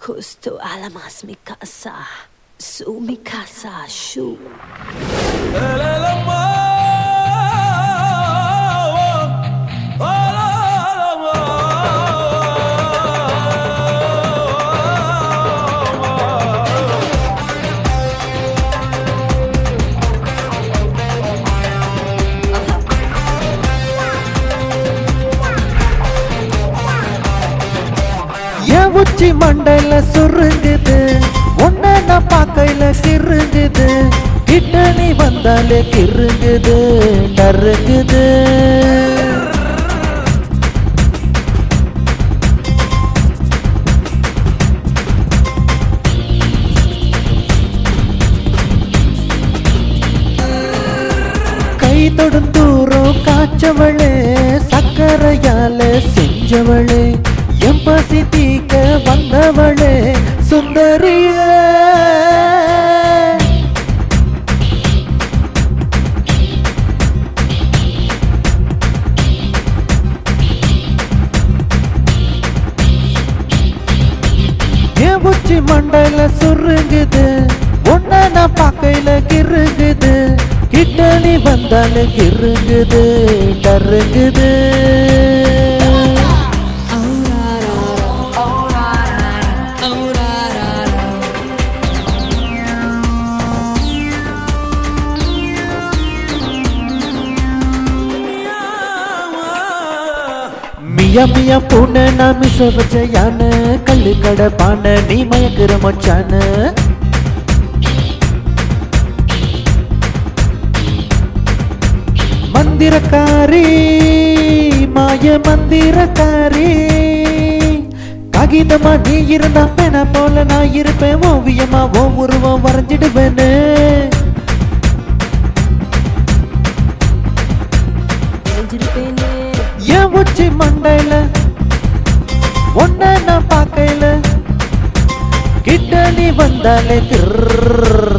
Justo alamas mi casa, su mi casa, shu. என் உச்சி மண்டையில சுருங்குது உன்னை நான் பார்க்கையில கிருங்குது கிட்ட நீ வந்தாலே கிருங்குது நறுங்குது கை தொடும் தூரம் காய்ச்சவளே சக்கரையால செஞ்சவளே என் பசி தீக்க வந்தவளே சுந்தரிய என் உச்சி மண்டையில சுருங்குது உன்னை நான் பார்க்கையில கிருங்குது கிட்ட நீ வந்தாலே கிருங்குது டருங்குது மியா மியா பூனை நான் மிச வச்ச யானை கல்லு கடை பானை நீ மயக்கிற மச்சான மந்திரக்காரி மாய மந்திரக்காரி காகிதமா நீ இருந்தா பேனா போல நான் இருப்பேன் ஓவியமா ஓ உருவம் வரைஞ்சிடுவேன்னு தெரிஞ்சிருப்பேனே என் உச்சி மண்டையில உன்னை நான் பார்க்கையில கிட்ட நீ வந்தாலே கிர்ர்.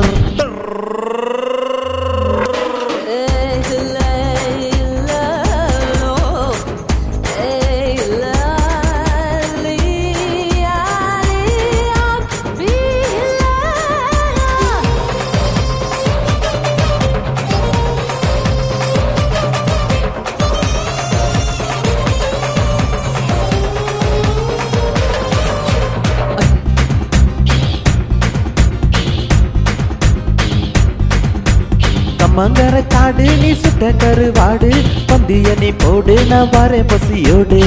கம்மங்கர காடு நீ சுட்ட கருவாடு பந்திய நீ போடு நான் வரேன் பசியோடு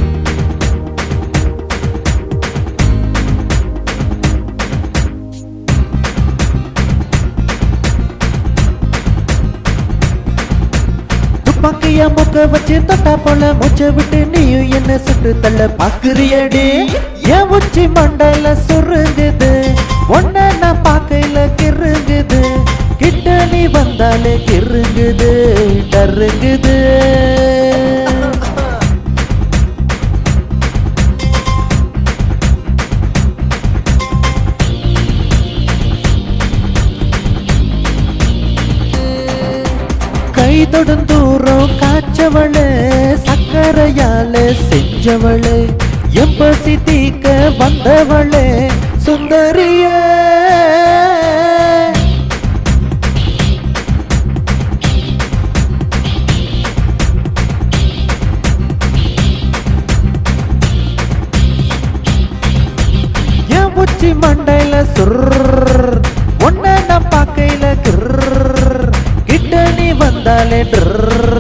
துப்பாக்கியா முக்க வச்சு தொட்டா போல மூச்சை விட்டு நீயும் என்ன சுட்டு தள்ள பாக்குறியடி என் உச்சி மண்டையில சுருங்குது உன்னை நான் பார்க்கையில கிருங்குது கிட்ட நீ வந்தாலே கிருங்குது டருங்குது கை தொடும் தூரம் காய்ச்சவளே சக்கரையால செஞ்சவளே எம்பசி தீக்க வந்தவளே சுந்தரிய என் உச்சி மண்டையில சுர் உன்னை நான் பார்க்கையில கிர் கிட்ட நீ வந்தாலே ட்ர்